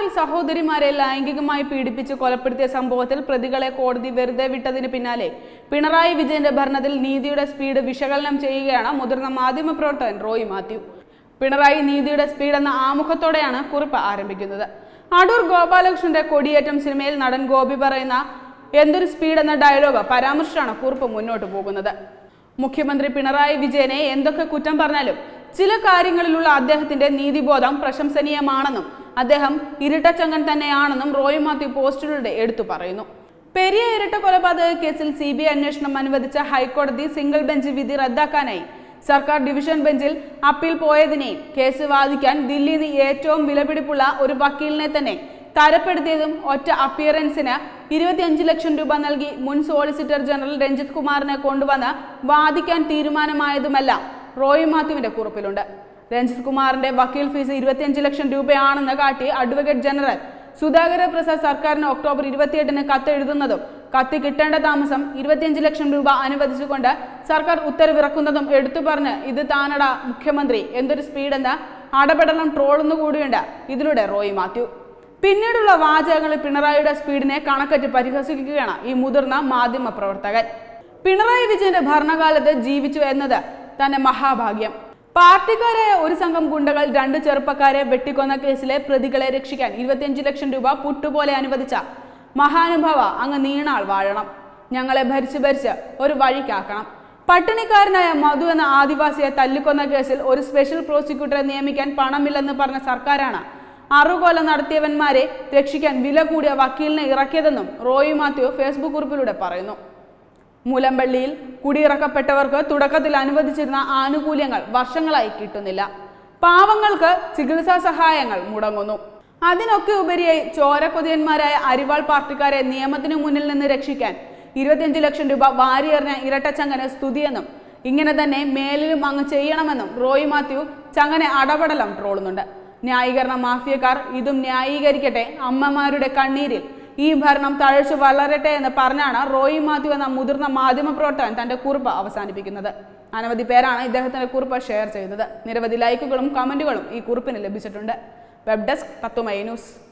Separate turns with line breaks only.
സഹോദരിമാരെ ലൈംഗികമായി പീഡിപ്പിച്ച് കൊലപ്പെടുത്തിയ സംഭവത്തിൽ പ്രതികളെ കോടതി വെറുതെ വിട്ടതിന് പിന്നാലെ പിണറായി വിജയന്റെ ഭരണത്തിൽ നീതിയുടെ സ്പീഡ് വിശകലനം ചെയ്യുകയാണ് മുതിർന്ന മാധ്യമപ്രവർത്തകൻ റോയി മാത്യു പിണറായി നീതിയുടെ സ്പീഡ് എന്ന ആമുഖത്തോടെയാണ് കുറിപ്പ് ആരംഭിക്കുന്നത് അടൂർ ഗോപാലകൃഷ്ണന്റെ കൊടിയേറ്റം സിനിമയിൽ നടൻ ഗോപി പറയുന്ന എന്തൊരു സ്പീഡ് എന്ന ഡയലോഗ് പരാമർശിച്ചാണ് കുറിപ്പ് മുന്നോട്ട് പോകുന്നത് മുഖ്യമന്ത്രി പിണറായി വിജയനെ എന്തൊക്കെ കുറ്റം പറഞ്ഞാലും ചില കാര്യങ്ങളിലുള്ള അദ്ദേഹത്തിന്റെ നീതിബോധം പ്രശംസനീയമാണെന്നും അദ്ദേഹം ഇരട്ടച്ചങ്ങൻ തന്നെയാണെന്നും റോയ് മാത്യു പോസ്റ്റിലൂടെ എടുത്തു പറയുന്നു പെരിയ ഇരട്ട കൊലപാതക കേസിൽ സി ബി ഐ അന്വേഷണം അനുവദിച്ച ഹൈക്കോടതി സിംഗിൾ ബെഞ്ച് വിധി റദ്ദാക്കാനായി സർക്കാർ ഡിവിഷൻ ബെഞ്ചിൽ അപ്പീൽ പോയതിനെയും കേസ് വാദിക്കാൻ ദില്ലിയിൽ നിന്ന് ഏറ്റവും വിലപിടിപ്പുള്ള ഒരു വക്കീലിനെ തന്നെ തരപ്പെടുത്തിയതും ഒറ്റ അപ്പിയറൻസിന് ഇരുപത്തിയഞ്ച് ലക്ഷം രൂപ നൽകി മുൻ സോളിസിറ്റർ ജനറൽ രഞ്ജിത് കുമാറിനെ കൊണ്ടുവന്ന് വാദിക്കാൻ തീരുമാനമായതുമെല്ലാം റോയ് മാത്യുവിന്റെ കുറിപ്പിലുണ്ട് രഞ്ജിത് കുമാറിന്റെ വക്കീൽ ഫീസ് ഇരുപത്തിയഞ്ച് ലക്ഷം രൂപയാണെന്ന് കാട്ടി അഡ്വക്കേറ്റ് ജനറൽ സുധാകര പ്രസാദ് സർക്കാരിന് ഒക്ടോബർ ഇരുപത്തിയെട്ടിന് കത്ത് എഴുതുന്നതും കത്ത് കിട്ടേണ്ട താമസം ഇരുപത്തിയഞ്ച് ലക്ഷം രൂപ അനുവദിച്ചുകൊണ്ട് സർക്കാർ ഉത്തരവിറക്കുന്നതും എടുത്തു പറഞ്ഞ് ഇത് താനട മുഖ്യമന്ത്രി എന്തൊരു സ്പീഡെന്ന് അടപടലം ട്രോളുന്നു കൂടിയുണ്ട് ഇതിലൂടെ റോയി മാത്യു പിന്നീടുള്ള വാചകങ്ങളിൽ പിണറായിയുടെ സ്പീഡിനെ കണക്കറ്റ് പരിഹസിക്കുകയാണ് ഈ മുതിർന്ന മാധ്യമ പ്രവർത്തകൻ പിണറായി വിജയന്റെ ഭരണകാലത്ത് ജീവിച്ചു എന്നത് തന്നെ മഹാഭാഗ്യം പാർട്ടിക്കാരായ ഒരു സംഘം ഗുണ്ടകൾ രണ്ട് ചെറുപ്പക്കാരെ വെട്ടിക്കൊന്ന കേസിലെ പ്രതികളെ രക്ഷിക്കാൻ ഇരുപത്തിയഞ്ച് ലക്ഷം രൂപ പുട്ടുപോലെ അനുവദിച്ച മഹാനുഭാവ അങ്ങ് നീണാൾ വാഴണം ഞങ്ങളെ ഭരിച്ച് ഭരിച്ച് ഒരു വഴിക്കാക്കണം പട്ടിണിക്കാരനായ മധു എന്ന ആദിവാസിയെ തല്ലിക്കൊന്ന കേസിൽ ഒരു സ്പെഷ്യൽ പ്രോസിക്യൂട്ടറെ നിയമിക്കാൻ പണമില്ലെന്ന് പറഞ്ഞ സർക്കാരാണ് അറുകൊല നടത്തിയവന്മാരെ രക്ഷിക്കാൻ വില കൂടിയ വക്കീലിനെ ഇറക്കിയതെന്നും റോയി മാത്യു ഫേസ്ബുക്ക് കുറിപ്പിലൂടെ പറയുന്നു മൂലമ്പള്ളിയിൽ കുടിയിറക്കപ്പെട്ടവർക്ക് തുടക്കത്തിൽ അനുവദിച്ചിരുന്ന ആനുകൂല്യങ്ങൾ വർഷങ്ങളായി കിട്ടുന്നില്ല പാവങ്ങൾക്ക് ചികിത്സാ സഹായങ്ങൾ മുടങ്ങുന്നു അതിനൊക്കെ ഉപരിയായി ചോരക്കൊതിയന്മാരായ അരിവാൾ പാർട്ടിക്കാരെ നിയമത്തിനു മുന്നിൽ നിന്ന് രക്ഷിക്കാൻ ഇരുപത്തിയഞ്ച് ലക്ഷം രൂപ വാരിയെറിഞ്ഞ ഇരട്ടച്ചങ്ങന് സ്തുതിയെന്നും ഇങ്ങനെ തന്നെ മേലിലും അങ്ങ് ചെയ്യണമെന്നും റോയി മാത്യു ചങ്ങനെ അടപടലം ട്രോളുന്നുണ്ട് ന്യായീകരണ മാഫിയക്കാർ ഇതും ന്യായീകരിക്കട്ടെ അമ്മമാരുടെ കണ്ണീരിൽ ഈ ഭരണം തഴച്ചു വളരട്ടെ എന്ന് പറഞ്ഞാണ് റോയി മാത്യു എന്ന മുതിർന്ന മാധ്യമപ്രവർത്തകൻ തന്റെ കുറിപ്പ് അവസാനിപ്പിക്കുന്നത് അനവധി പേരാണ് ഇദ്ദേഹത്തിന്റെ കുറിപ്പ് ഷെയർ ചെയ്തത് നിരവധി ലൈക്കുകളും കമന്റുകളും ഈ കുറിപ്പിന് ലഭിച്ചിട്ടുണ്ട് വെബ് ഡെസ്ക് തത്വമൈ ന്യൂസ്